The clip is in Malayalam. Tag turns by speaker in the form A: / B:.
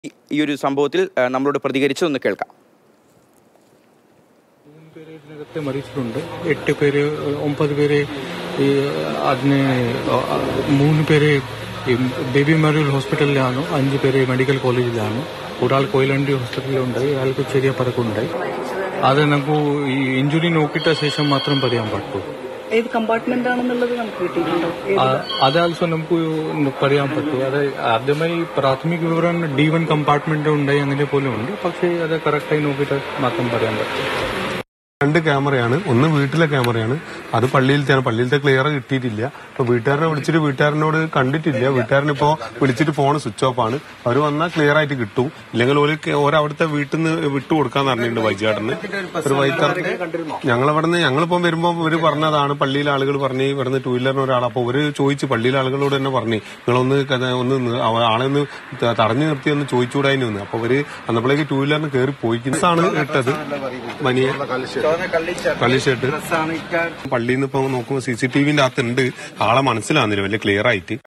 A: ഈ- ഈ ഒരു സംഭവത്തിൽ ആ, നമ്മളോട് പ്രതികരിച്ചതൊന്ന് കേൾക്കാം
B: മൂന്ന് പേര് ഇതിനകത്ത് മരിച്ചിട്ടുണ്ട് എട്ട് പേര് ഒമ്പത് പേര് ഈ അതിന് മൂന്ന് പേര് ഈ ബേബി മെമ്മോറിയൽ ഹോസ്പിറ്റലിലാണ് അഞ്ച് പേര് മെഡിക്കൽ കോളേജിലാണ് ഒരാൾ കൊയിലണ്ടി ഹോസ്പിറ്റലിലുണ്ട് അയാൾക്ക് ചെറിയ പറക്കുണ്ടായി അത് നമുക്ക് ഈ ഇഞ്ചുറി നോക്കിയിട്ട ശേഷം മാത്രം പറയാൻ പറ്റൂ
C: ഏത് കമ്പാർട്ട്മെന്റ് ആണെന്നുള്ളത് നമുക്ക് കിട്ടിയിട്ടുണ്ടോ ഏത്
B: ആ- അത് ആൾസോ നമുക്ക് പറയാൻ പറ്റൂ അത് ആദ്യമായി പ്രാഥമിക വിവരം ഡി വൺ കമ്പാർട്ട്മെന്റ് ഉണ്ടായി അങ്ങനെ പോലും ഉണ്ട് പക്ഷേ അത് കറക്റ്റായി നോക്കിയിട്ട് മാത്രം പറയാൻ പറ്റും
D: രണ്ട് ക്യാമറയാണ് ഒന്ന് വീട്ടിലെ ക്യാമറയാണ് അത് പള്ളിയിലത്തെയാണ് പള്ളിയിലത്തെ ക്ലിയർ കിട്ടിയിട്ടില്ല അപ്പൊ വീട്ടുകാരനെ വിളിച്ചിട്ട് വീട്ടുകാരനോട് കണ്ടിട്ടില്ല വീട്ടുകാരനിപ്പോ വിളിച്ചിട്ട് ഫോൺ സ്വിച്ച് ഓഫ് ആണ് അവർ വന്നാൽ ക്ലിയർ ആയിട്ട് കിട്ടും ഇല്ലെങ്കിൽ ഒരു ഓരവിടുത്തെ വീട്ടിൽ നിന്ന് വിട്ടു കൊടുക്കാന്ന് പറഞ്ഞിട്ടുണ്ട് വൈചേട്ടന് ഒരു വൈത്തർ ഞങ്ങളവിടുന്ന് ഞങ്ങളിപ്പം വരുമ്പോ ഇവര് പറഞ്ഞതാണ് പള്ളിയിലെ ആളുകൾ പറഞ്ഞ് ഇവിടുന്ന് ടൂ വീലറിന് ഒരാൾ അപ്പൊ ഇവര് ചോദിച്ചു പള്ളിയിലെ ആളുകളോട് തന്നെ പറഞ്ഞു നിങ്ങളൊന്ന് കഥ- ഒന്ന് നി- അവ- ആളെ ഒന്ന് ത- തടഞ്ഞു നിർത്തി ഒന്ന് ചോദിച്ചുകൂടായിരുന്നു വന്നു അപ്പൊ ഇവര് അന്നപ്പോഴേക്ക് ടൂ വീലറിന് കയറി പോയി ആണ് ഇട്ടത് മനിയ കളിഷർട്ട് പള്ളിയിൽ നിന്ന് ഇപ്പൊ നോക്കുമ്പോ സി സി ടി വിന്റെ അകത്തുണ്ട് ആളെ മനസ്സിലാവുന്നില്ല വലിയ ക്ലിയർ ആയിട്ട്